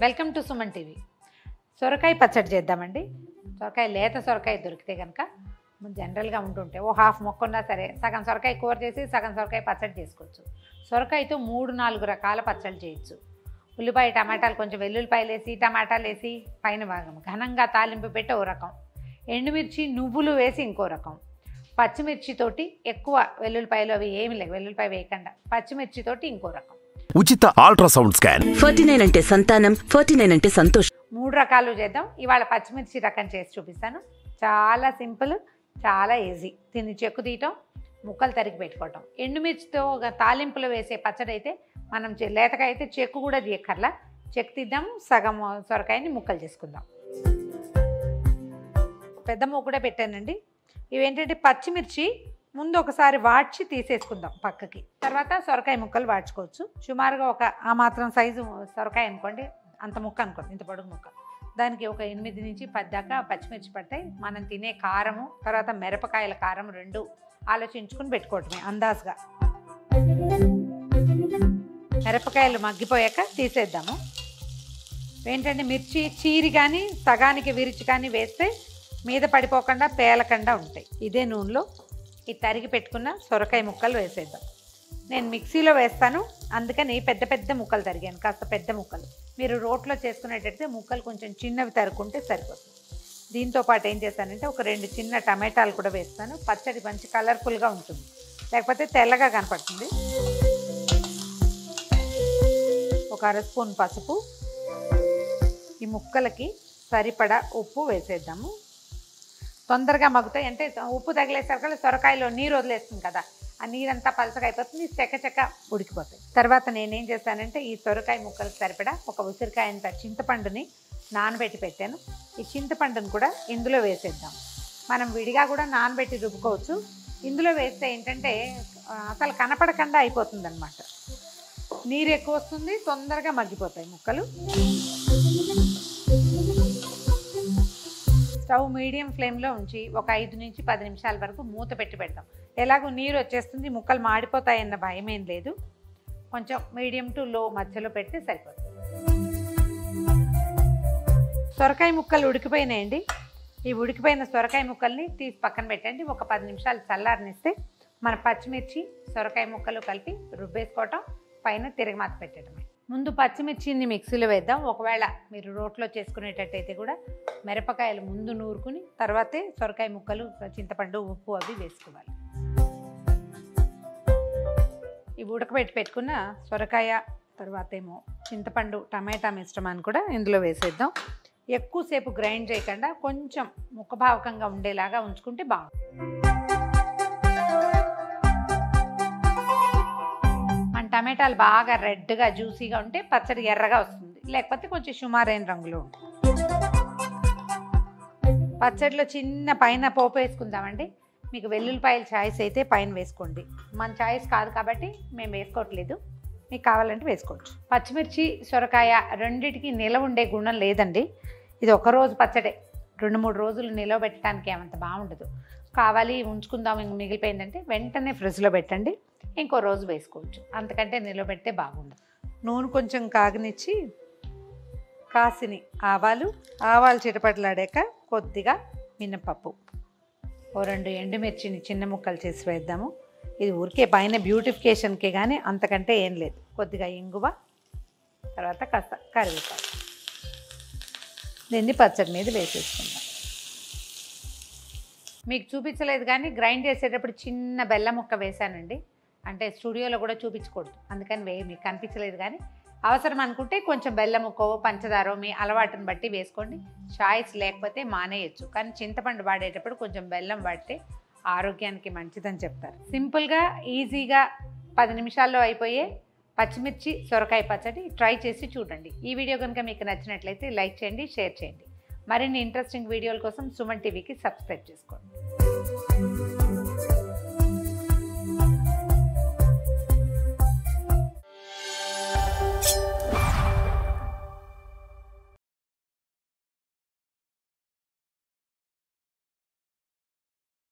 welcome to Suman TV సొరకాయ పచ్చడి చేద్దామండి సొరకాయ లేత సొరకాయ దొరికితే కనుక జనరల్గా ఉంటుంటే ఓ హాఫ్ మొక్క ఉన్నా సరే సగం సొరకాయ కూర చేసి సగం సొరకాయ పచ్చడి చేసుకోవచ్చు సొరకాయతో మూడు నాలుగు రకాల పచ్చళ్ళు చేయొచ్చు ఉల్లిపాయ టమాటాలు కొంచెం వెల్లుల్లిపాయలు వేసి టమాటాలు వేసి పైన భాగం ఘనంగా తాలింపు పెట్టి ఓ రకం ఎండుమిర్చి నువ్వులు వేసి ఇంకో రకం పచ్చిమిర్చితోటి ఎక్కువ వెల్లుల్లిపాయలు అవి ఏమి లేవు వెల్లుల్లిపాయ వేయకుండా పచ్చిమిర్చితోటి ఇంకో రకం ఉచిత అల్ట్రాసౌండ్ స్కాన్ ఫార్టీ నైన్ అంటే సంతానం ఫార్టీ నైన్ అంటే సంతోషం మూడు రకాలు చేద్దాం ఇవాళ పచ్చిమిర్చి రకం చేసి చూపిస్తాను చాలా సింపుల్ చాలా ఈజీ దీన్ని చెక్కు తీయటం ముక్కలు తరిగి పెట్టుకోవటం ఎండుమిర్చితో ఒక తాలింపులో వేసే పచ్చడి అయితే మనం చె- లేతకాయ అయితే చెక్కు కూడా తీయక్కర్లా చెక్కు తీద్దాం సగం సొరకాయని ముక్కలు చేసుకుందాం పెద్ద మూకుడే పెట్టానండి ఇవేంటంటే పచ్చిమిర్చి ముందు ఒకసారి వాడ్చి తీసేసుకుందాం పక్కకి తర్వాత సొరకాయ ముక్కలు వాడ్చుకోవచ్చు సుమారుగా ఒక ఆ మాత్రం సైజు సొరకాయ అనుకోండి అంత ముక్క అనుకోండి ఇంత పొడుగు ముక్క దానికి ఒక ఎనిమిది నుంచి పది దాకా పచ్చిమిర్చి పడతాయి మనం తినే కారము తర్వాత మిరపకాయల కారం రెండు ఆలోచించుకుని పెట్టుకోవటమే అందాజుగా మిరపకాయలు మగ్గిపోయాక తీసేద్దాము ఏంటంటే మిర్చి చీరి కానీ సగానికి విరిచి కానీ వేస్తే మీద పడిపోకుండా పేలకుండా ఉంటాయి ఇదే నూనెలో ఈ తరిగి పెట్టుకున్న సొరకాయ ముక్కలు వేసేద్దాం నేను మిక్సీలో వేస్తాను అందుకని పెద్ద పెద్ద ముక్కలు తరిగాను కాస్త పెద్ద ముక్కలు మీరు రోట్లో చేసుకునేటట్టు ముక్కలు కొంచెం చిన్నవి తరుకుంటే సరిపోతుంది దీంతో పాటు ఏం చేస్తానంటే ఒక రెండు చిన్న టమాటాలు కూడా వేస్తాను పచ్చడి మంచి కలర్ఫుల్గా ఉంటుంది లేకపోతే తెల్లగా కనపడుతుంది ఒక అర స్పూన్ పసుపు ఈ ముక్కలకి సరిపడా ఉప్పు వేసేద్దాము తొందరగా మగ్గుతాయి అంటే ఉప్పు తగిలేసరికి సొరకాయలో నీరు వదిలేస్తుంది కదా ఆ నీరంతా పలసగా అయిపోతుంది చెక్క చెక్క ఉడికిపోతాయి తర్వాత నేనేం చేస్తానంటే ఈ సొరకాయ ముక్కలకు సరిపడా ఒక ఉసిరికాయంత చింతపండుని నానబెట్టి పెట్టాను ఈ చింతపండుని కూడా ఇందులో వేసేద్దాం మనం విడిగా కూడా నానబెట్టి రుబ్బుకోవచ్చు ఇందులో వేస్తే ఏంటంటే ఆ, అసలు కనపడకుండా అయిపోతుంది అనమాట నీరు ఎక్కువ వస్తుంది తొందరగా మగ్గిపోతాయి ముక్కలు స్టవ్ మీడియం ఫ్లేమ్లో ఉంచి ఒక ఐదు నుంచి పది నిమిషాల వరకు మూత పెట్టి పెడతాం ఎలాగో నీరు వచ్చేస్తుంది ముక్కలు మాడిపోతాయన్న భయం ఏం లేదు కొంచెం మీడియం టు లో మధ్యలో పెడితే సరిపోతుంది సొరకాయ ముక్కలు ఉడికిపోయినాయండి ఈ ఉడికిపోయిన సొరకాయ ముక్కల్ని తీసి పక్కన పెట్టండి ఒక పది నిమిషాలు చల్లారనిస్తే మన పచ్చిమిర్చి సొరకాయ ముక్కలు కలిపి రుబ్బేసుకోవటం పైన తిరగమాత పెట్టడమే ముందు పచ్చిమిర్చిని మిక్సీలో వేద్దాం ఒకవేళ మీరు రోట్లో చేసుకునేటట్టయితే కూడా మిరపకాయలు ముందు నూరుకుని తర్వాతే సొరకాయ ముక్కలు చింతపండు ఉప్పు అవి వేసుకోవాలి ఈ ఉడకబెట్టి పెట్టుకున్న సొరకాయ తర్వాత ఏమో చింతపండు టమాటా మిశ్రమాన్ని కూడా ఇందులో వేసేద్దాం ఎక్కువసేపు గ్రైండ్ చేయకుండా కొంచెం ముఖభావకంగా ఉండేలాగా ఉంచుకుంటే బాగుంటుంది మన టమాటాలు బాగా రెడ్గా జ్యూసీగా ఉంటే పచ్చడి ఎర్రగా వస్తుంది లేకపోతే కొంచెం సుమారైన రంగులో ఉంటుంది పచ్చడిలో చిన్న పైన పోపు వేసుకుందామండి మీకు వెల్లుల్లిపాయల ఛాయిస్ అయితే పైన వేసుకోండి మన ఛాయిస్ కాదు కాబట్టి మేము వేసుకోవట్లేదు మీకు కావాలంటే వేసుకోవచ్చు పచ్చిమిర్చి సొరకాయ రెండిటికి నిలవ ఉండే గుణం లేదండి ఇది ఒక రోజు పచ్చడే రెండు మూడు రోజులు నిలవ పెట్టడానికి ఏమంత బాగుండదు కావాలి ఉంచుకుందాం ఇంక మిగిలిపోయిందంటే వెంటనే ఫ్రిడ్జ్లో పెట్టండి ఇంకో రోజు వేసుకోవచ్చు అంతకంటే నిలవ పెడితే బాగుండదు నూనె కొంచెం కాగనిచ్చి కాసిని ఆవాలు ఆవాలు చిటపట్లాడాక కొద్దిగా మినపప్పు ఓ రెండు ఎండుమిర్చిని చిన్న ముక్కలు చేసి వేద్దాము ఇది ఊరికే పైన బ్యూటిఫికేషన్కే కానీ అంతకంటే ఏం లేదు కొద్దిగా ఇంగువ తర్వాత కాస్త కరివేపాకు దీన్ని పచ్చడి మీద వేసేసుకుందాం మీకు చూపించలేదు కానీ గ్రైండ్ చేసేటప్పుడు చిన్న బెల్లం ముక్క వేశానండి అంటే స్టూడియోలో కూడా చూపించకూడదు అందుకని వే మీకు కనిపించలేదు కానీ అవసరం అనుకుంటే కొంచెం బెల్లం ముక్కో పంచదారో మీ అలవాటుని బట్టి వేసుకోండి చాయిస్ లేకపోతే మానేయచ్చు కానీ చింతపండు వాడేటప్పుడు కొంచెం బెల్లం వాడితే ఆరోగ్యానికి మంచిదని చెప్తారు సింపుల్గా ఈజీగా పది నిమిషాల్లో అయిపోయే పచ్చిమిర్చి సొరకాయ పచ్చడి ట్రై చేసి చూడండి ఈ వీడియో కనుక మీకు నచ్చినట్లయితే లైక్ చేయండి షేర్ చేయండి మరిన్ని ఇంట్రెస్టింగ్ వీడియోల కోసం సుమన్ టీవీకి సబ్స్క్రైబ్ చేసుకోండి